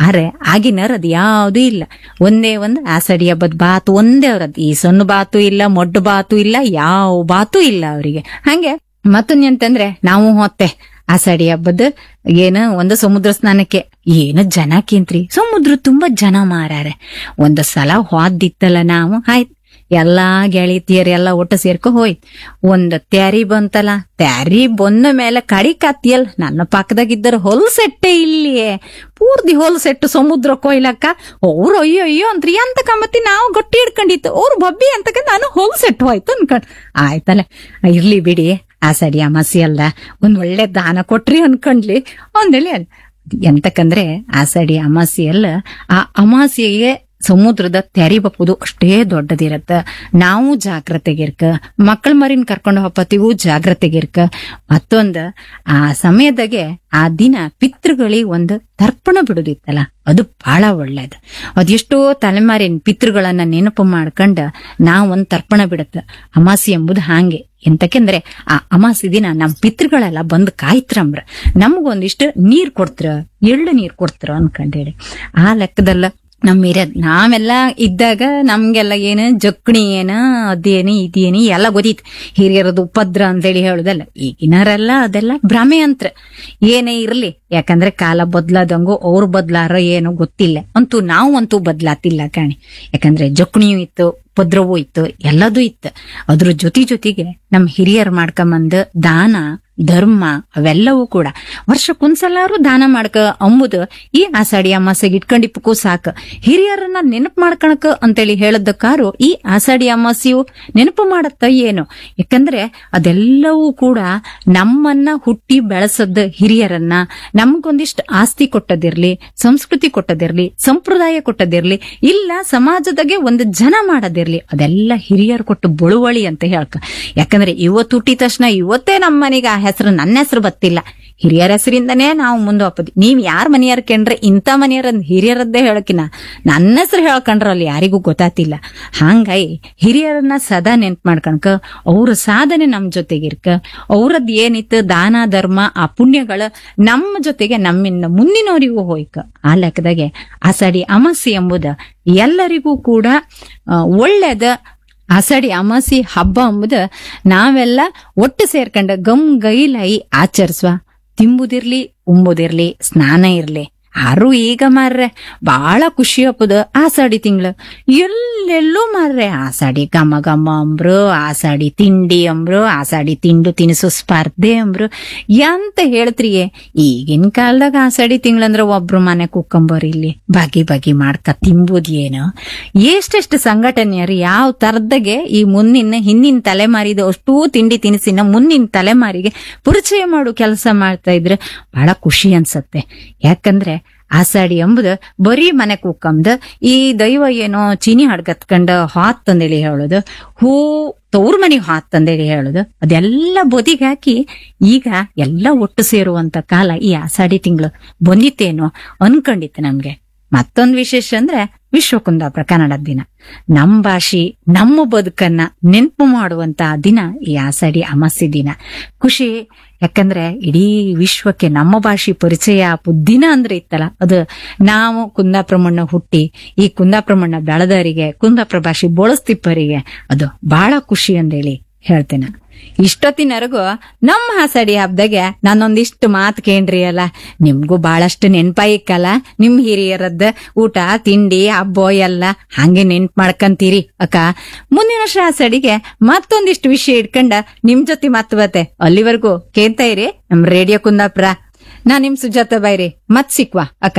ಆದ್ರೆ ಆಗಿನರ್ ಅದ್ ಯಾವ್ದು ಇಲ್ಲ ಒಂದೇ ಒಂದು ಆಸಡಿ ಹಬ್ಬದ ಬಾತು ಒಂದೇ ಅವ್ರದ್ ಈ ಸಣ್ಣ ಬಾತು ಇಲ್ಲ ಮೊಡ್ಡು ಬಾತು ಇಲ್ಲ ಯಾವ ಬಾತು ಇಲ್ಲ ಅವರಿಗೆ ಹಂಗೆ ಮತ್ತೊಂದ್ ಅಂತಂದ್ರೆ ನಾವು ಹೊತ್ತೆ ಆಷಾಢಿ ಹಬ್ಬದ ಏನು ಒಂದು ಸಮುದ್ರ ಸ್ನಾನಕ್ಕೆ ಏನು ಜನ ಕೇಂತ್ರಿ ಸಮುದ್ರ ತುಂಬಾ ಜನ ಮಾರಾರೆ ಒಂದ್ ಸಲ ಹೋದಿತ್ತಲ್ಲ ನಾವು ಆಯ್ತ್ ಎಲ್ಲಾ ಗೆಳತಿಯರೆಲ್ಲ ಒಟ್ಟು ಸೇರ್ಕೊ ಹೋಯ್ತ್ ಒಂದ್ ತ್ಯಾರಿ ಬಂತಲ್ಲ ತ್ಯಾರಿ ಬಂದ ಮೇಲೆ ಕಡಿ ಕತ್ತಿಯಲ್ ನನ್ನ ಪಕ್ಕದಾಗಿದ್ದರು ಹೊಲ್ಸೆಟ್ಟೆ ಇಲ್ಲಿಯೇ ಪೂರ್ತಿ ಹೊಲ್ಸೆಟ್ಟು ಸಮುದ್ರ ಕೊಯ್ಲಕ್ಕ ಅವ್ರು ಅಯ್ಯೋ ಅಯ್ಯೋ ಅಂತ್ರಿ ಅಂತ ಕಮ್ಮತ್ತಿ ನಾವು ಗಟ್ಟಿ ಹಿಡ್ಕೊಂಡಿತ್ತು ಅವ್ರು ಬಬ್ಬಿ ಅಂತಕ ನಾನು ಹೊಲ್ಸೆಟ್ಟು ಹೋಯ್ತು ಅನ್ಕೊಂಡ್ ಆಯ್ತಲ್ಲ ಇರ್ಲಿ ಬಿಡಿ ಆಸಡಿ ಅಮಾಸಿ ಅಲ್ಲ ಒಂದ್ ಒಳ್ಳೆ ದಾನ ಕೊಟ್ರಿ ಅನ್ಕೊಂಡ್ಲಿ ಒಂದೇಳಿ ಎಂತಕಂದ್ರೆ ಆಸಡಿ ಅಮಾಸಿ ಅಲ್ಲ ಆ ಅಮಾಸಿಗೆ ಸಮುದ್ರದ ತೆರಿ ಬಪ್ಪುದು ಅಷ್ಟೇ ದೊಡ್ಡದಿರತ್ತ ನಾವು ಜಾಗ್ರತೆಗಿರ್ಕ ಮಕ್ಕಳ ಮರಿನ್ ಕರ್ಕೊಂಡು ಹೋಗತ್ತಿಗೂ ಜಾಗ್ರತೆಗಿರ್ಕ ಮತ್ತೊಂದ ಆ ಸಮಯದಾಗೆ ಆ ದಿನ ಪಿತೃಗಳಿಗೆ ಒಂದು ತರ್ಪಣ ಬಿಡುದಿತ್ತಲ್ಲ ಅದು ಬಹಳ ಒಳ್ಳೇದು ಅದೆಷ್ಟೋ ತಲೆಮಾರಿನ ಪಿತೃಗಳನ್ನ ನೆನಪು ಮಾಡ್ಕೊಂಡ ನಾವ್ ಒಂದ್ ತರ್ಪಣ ಬಿಡತ್ತ ಅಮಾಸಿ ಎಂಬುದು ಹಾಂಗೆ ಎಂತಕೆಂದ್ರೆ ಆ ಅಮಾಸಿ ದಿನ ನಮ್ ಪಿತೃಗಳೆಲ್ಲ ಬಂದ್ ಕಾಯ್ತ್ರಂಬ್ರ ನಮ್ಗೊಂದಿಷ್ಟು ನೀರ್ ಕೊಡ್ತ್ರ ಎಳ್ಳು ನೀರ್ ಕೊಡ್ತ್ರ ಅನ್ಕೊಂಡೇಳಿ ಆ ಲೆಕ್ಕದಲ್ಲ ನಮ್ ಹಿರಿಯ ನಾವೆಲ್ಲ ಇದ್ದಾಗ ನಮ್ಗೆಲ್ಲ ಏನು ಜಕ್ಣಿ ಏನ ಅದೇನು ಇದೇನು ಎಲ್ಲ ಗೊತ್ತಿತ್ತು ಹಿರಿಯರದು ಉಪದ್ರ ಅಂತೇಳಿ ಹೇಳುದಲ್ಲ ಈಗಿನರೆಲ್ಲ ಅದೆಲ್ಲ ಭ್ರಮೆ ಅಂತ್ರ ಏನೇ ಇರ್ಲಿ ಯಾಕಂದ್ರೆ ಕಾಲ ಬದ್ಲಾದಂಗು ಅವ್ರು ಬದ್ಲಾರ ಏನೋ ಗೊತ್ತಿಲ್ಲ ಅಂತೂ ನಾವು ಅಂತೂ ಬದ್ಲಾತಿಲ್ಲ ಕಾಣಿ ಯಾಕಂದ್ರೆ ಜಕ್ಣಿಯೂ ಇತ್ತು ಉಪದ್ರವೂ ಇತ್ತು ಎಲ್ಲದೂ ಇತ್ತು ಅದ್ರ ಜೊತೆ ಜೊತೆಗೆ ನಮ್ ಹಿರಿಯರ್ ಮಾಡ್ಕೊಂಬಂದ ದಾನ ಧರ್ಮ ಅವೆಲ್ಲವೂ ಕೂಡ ವರ್ಷಕ್ಕೊಂದ್ಸಲಾರು ದಾನ ಮಾಡ್ಕ ಅಂಬುದು ಈ ಆಷಾಢಿ ಅಮಾಸೆಗೆ ಇಟ್ಕೊಂಡಿಪ್ಪಕ್ಕೂ ಸಾಕ ಹಿರಿಯರನ್ನ ನೆನಪು ಮಾಡ್ಕಣಕ ಅಂತೇಳಿ ಹೇಳದಕ್ಕಾರು ಈ ಆಷಾಢಿ ಅಮಾಸೆಯು ನೆನಪು ಮಾಡತ್ತ ಏನು ಯಾಕಂದ್ರೆ ಅದೆಲ್ಲವೂ ಕೂಡ ನಮ್ಮನ್ನ ಹುಟ್ಟಿ ಬೆಳೆಸದ ಹಿರಿಯರನ್ನ ನಮ್ಗೊಂದಿಷ್ಟು ಆಸ್ತಿ ಕೊಟ್ಟದಿರ್ಲಿ ಸಂಸ್ಕೃತಿ ಕೊಟ್ಟದಿರ್ಲಿ ಸಂಪ್ರದಾಯ ಕೊಟ್ಟದಿರ್ಲಿ ಇಲ್ಲ ಸಮಾಜದಾಗೆ ಒಂದು ಜನ ಮಾಡದಿರ್ಲಿ ಅದೆಲ್ಲ ಹಿರಿಯರು ಕೊಟ್ಟು ಬಳುವಳಿ ಅಂತ ಹೇಳ್ಕ ಯಾಕಂದ್ರೆ ಇವತ್ತು ಹುಟ್ಟಿದ ತಕ್ಷಣ ಇವತ್ತೇ ನಮ್ಮ ಮನೆಗೆ ಆ ಹೆಸರು ನನ್ನ ಹೆಸರು ಬತ್ತಿಲ್ಲ ಹಿರಿಯರ ಹೆಸರಿಂದನೇ ನಾವು ಮುಂದೆ ಹೋಗ್ಬೋದು ನೀವ್ ಯಾರ ಮನೆಯವ್ರ ಕಂಡ್ರೆ ಇಂಥ ಮನೆಯವ್ರ ಹಿರಿಯರದ್ದೇ ಹೇಳಕಿನ ನನ್ನ ಹೆಸರು ಹೇಳ್ಕೊಂಡ್ರ ಅಲ್ಲಿ ಯಾರಿಗೂ ಗೊತ್ತಾತಿಲ್ಲ ಹಂಗಾಗಿ ಹಿರಿಯರನ್ನ ಸದಾ ನೆನ್ಪು ಮಾಡ್ಕಣಕ ಅವ್ರ ಸಾಧನೆ ನಮ್ ಜೊತೆಗಿರ್ಕ ಅವ್ರದ್ ಏನಿತ್ತು ದಾನ ಧರ್ಮ ಆ ಪುಣ್ಯಗಳ ನಮ್ಮ ಜೊತೆಗೆ ನಮ್ಮಿಂದ ಮುಂದಿನವರಿಗೂ ಹೋಯ್ಕ ಆ ಲೆಕ್ಕದಾಗೆ ಆಷಾಢಿ ಅಮಾಸೆ ಎಂಬುದ ಎಲ್ಲರಿಗೂ ಕೂಡ ಆ, ಒಳ್ಳೇದ ಆಷಾಢಿ ಅಮಾಸಿ ಹಬ್ಬ ಎಂಬುದ ನಾವೆಲ್ಲ ಒಟ್ಟು ಸೇರ್ಕೊಂಡ ಗಮ್ ಗೈಲಾಯಿ ಆಚರಿಸುವ ತಿಂಬುದಿರ್ಲಿ ಉಂಬುದಿರ್ಲಿ ಸ್ನಾನ ಇರ್ಲಿ ಆರು ಈಗ ಮಾರ್ರೆ ಬಾಳ ಖುಷಿ ಹಬ್ಬದ ಆಷಾಢಿ ತಿಂಗಳು ಎಲ್ಲೆಲ್ಲೂ ಮಾರ್ರೆ ಆಷಾಢಿ ಘಮ ಘಮ ಅಂಬ್ರು ಆಷಾಢಿ ತಿಂಡಿ ಅಂಬ್ರು ಆಷಾಢಿ ತಿಂಡು ತಿನಿಸು ಸ್ಪರ್ಧೆ ಅಂಬ್ರು ಎಂತ ಹೇಳ್ತ್ರಿಯೇ ಈಗಿನ ಕಾಲದಾಗ ಆಷಾಢಿ ತಿಂಗಳಂದ್ರ ಒಬ್ರು ಮನೆ ಕುಕ್ಕಂಬರ್ ಇಲ್ಲಿ ಬಗೆ ಬಗೆ ಮಾಡ್ಕ ತಿಂಬುದ್ ಏನು ಎಷ್ಟೆಷ್ಟು ಸಂಘಟನೆಯರು ಯಾವ ತರದಾಗೆ ಈ ಮುಂದಿನ ಹಿಂದಿನ ತಲೆಮಾರಿದ ಅಷ್ಟೂ ತಿಂಡಿ ತಿನಿಸಿನ ಮುಂದಿನ ತಲೆಮಾರಿಗೆ ಪರಿಚಯ ಮಾಡು ಕೆಲಸ ಮಾಡ್ತಾ ಇದ್ರೆ ಬಹಳ ಖುಷಿ ಅನ್ಸತ್ತೆ ಯಾಕಂದ್ರೆ ಆಷಾಢಿ ಎಂಬುದು ಬರೀ ಮನೆ ಕುಕ್ಕಂದ ಈ ದೈವ ಏನೋ ಚೀನಿ ಹಡ್ಗತ್ಕಂಡ ಹಾತ್ ತಂದೇಳಿ ಹೇಳೋದು ಹೂ ತವ್ರ ಮನೆಗೆ ಹಾತ್ ತಂದೇಳಿ ಹೇಳೋದು ಅದೆಲ್ಲ ಬದಿಗೆ ಹಾಕಿ ಈಗ ಎಲ್ಲ ಒಟ್ಟು ಸೇರುವಂತ ಕಾಲ ಈ ಆಷಾಢಿ ತಿಂಗಳು ಬಂದಿತ್ತೇನೋ ಅನ್ಕೊಂಡಿತ್ತು ನಮ್ಗೆ ಮತ್ತೊಂದು ವಿಶೇಷ ಅಂದ್ರೆ ವಿಶ್ವ ಕುಂದಾಪುರ ಕನ್ನಡದ ದಿನ ನಮ್ ಭಾಷೆ ನಮ್ಮ ಬದುಕನ್ನ ನೆನಪು ಮಾಡುವಂತ ದಿನ ಈ ಆಷಾಢಿ ಅಮಾಸೆ ದಿನ ಖುಷಿ ಯಾಕಂದ್ರೆ ಇಡೀ ವಿಶ್ವಕ್ಕೆ ನಮ್ಮ ಭಾಷೆ ಪರಿಚಯ ಆಪು ದಿನ ಅಂದ್ರೆ ಇತ್ತಲ್ಲ ಅದು ನಾವು ಕುಂದಾಪುರ ಮಣ್ಣ ಹುಟ್ಟಿ ಈ ಕುಂದಾಪುರ ಮಣ್ಣ ಬೆಳೆದವರಿಗೆ ಕುಂದಾಪುರ ಭಾಷೆ ಬಳಸ್ತಿಪ್ಪರಿಗೆ ಅದು ಬಹಳ ಖುಷಿ ಅಂದೇಳಿ ಹೇಳ್ತೇನೆ ಇಷ್ಟೊತ್ತಿನವರೆಗೂ ನಮ್ಮ ಆಷಾಢಿ ಹಬ್ಬದಾಗೆ ನಾನೊಂದಿಷ್ಟು ಮಾತು ಕೇಳ್ರಿ ಅಲ್ಲ ನಿಮ್ಗೂ ಬಹಳಷ್ಟು ನೆನ್ಪಾಯಿಕ್ಕಲ್ಲ ನಿಮ್ ಹಿರಿಯರದ್ದ ಊಟ ತಿಂಡಿ ಹಬ್ಬ ಎಲ್ಲ ಹಂಗೆ ನೆನ್ಪ್ ಮಾಡ್ಕಂತೀರಿ ಅಕ್ಕ ಮುಂದಿನ ವರ್ಷ ಆಷಾಢಿಗೆ ಮತ್ತೊಂದಿಷ್ಟು ವಿಷಯ ಇಟ್ಕೊಂಡ ನಿಮ್ ಜೊತೆ ಮಾತು ಬತ್ತೆ ಅಲ್ಲಿವರೆಗೂ ಕೇಳ್ತಾ ಇರಿ ನಮ್ ರೇಡಿಯೋ ಕುಂದಾಪುರ ನಾ ನಿಮ್ ಸುಜಾತ ಬೈರಿ ಮತ್ ಸಿಕ್ವಾ ಅಕ್ಕ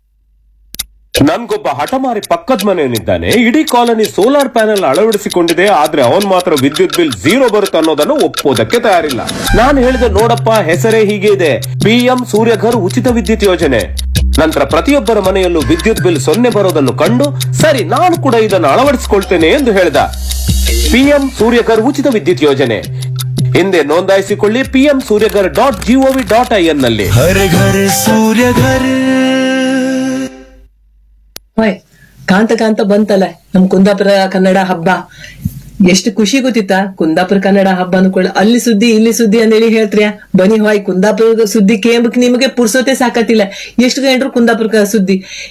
ನನ್ಗೊಬ್ಬ ಹಠಮಾರಿ ಪಕ್ಕದ ಮನೆಯವನಿದ್ದಾನೆ ಇಡೀ ಕಾಲನಿ ಸೋಲಾರ್ ಪ್ಯಾನೆಲ್ ಅಳವಡಿಸಿಕೊಂಡಿದೆ ಆದ್ರೆ ಅವನ್ ಮಾತ್ರ ವಿದ್ಯುತ್ ಬಿಲ್ ಝೀರೋ ಬರುತ್ತೆ ಅನ್ನೋದನ್ನು ಒಪ್ಪೋದಕ್ಕೆ ತಯಾರಿಲ್ಲ ನಾನು ಹೇಳಿದೆ ನೋಡಪ್ಪ ಹೆಸರೇ ಹೀಗೆ ಇದೆ ಪಿಎಂ ಸೂರ್ಯಘರ್ ಉಚಿತ ವಿದ್ಯುತ್ ಯೋಜನೆ ನಂತರ ಪ್ರತಿಯೊಬ್ಬರ ಮನೆಯಲ್ಲೂ ವಿದ್ಯುತ್ ಬಿಲ್ ಸೊನ್ನೆ ಬರೋದನ್ನು ಕಂಡು ಸರಿ ನಾನು ಕೂಡ ಇದನ್ನು ಅಳವಡಿಸಿಕೊಳ್ತೇನೆ ಎಂದು ಹೇಳಿದ ಪಿಎಂ ಸೂರ್ಯಘರ್ ಉಚಿತ ವಿದ್ಯುತ್ ಯೋಜನೆ ಹಿಂದೆ ನೋಂದಾಯಿಸಿಕೊಳ್ಳಿ PM Suryaghar dot gov dot I N ನಲ್ಲಿ हर घर सूर्य घर ಹೋಯ್ ಕಾಂತ ಕಾಂತ ಬಂತಲ್ಲ ನಮ್ ಕುಂದಾಪುರ ಕನ್ನಡ ಹಬ್ಬ ಎಷ್ಟು ಖುಷಿ ಗೊತ್ತಿತ್ತಾ ಕುಂದಾಪುರ ಕನ್ನಡ ಹಬ್ಬ ಅನ್ಕೊಳ್ಳ ಅಲ್ಲಿ ಸುದ್ದಿ ಇಲ್ಲಿ ಸುದ್ದಿ ಅಂದೇಳಿ ಹೇಳ್ತ್ರಿಯ ಬನ್ನಿ ಹೋಯ್ ಕುಂದಾಪುರದ ಸುದ್ದಿ ಕೇಂಬಕ್ ನಿಮಗೆ ಪುರ್ಸೋತೆ ಸಾಕತಿಲ್ಲ ಎಷ್ಟು ಗಂಟ್ರು ಕುಂದಾಪುರ ಸುದ್ದಿ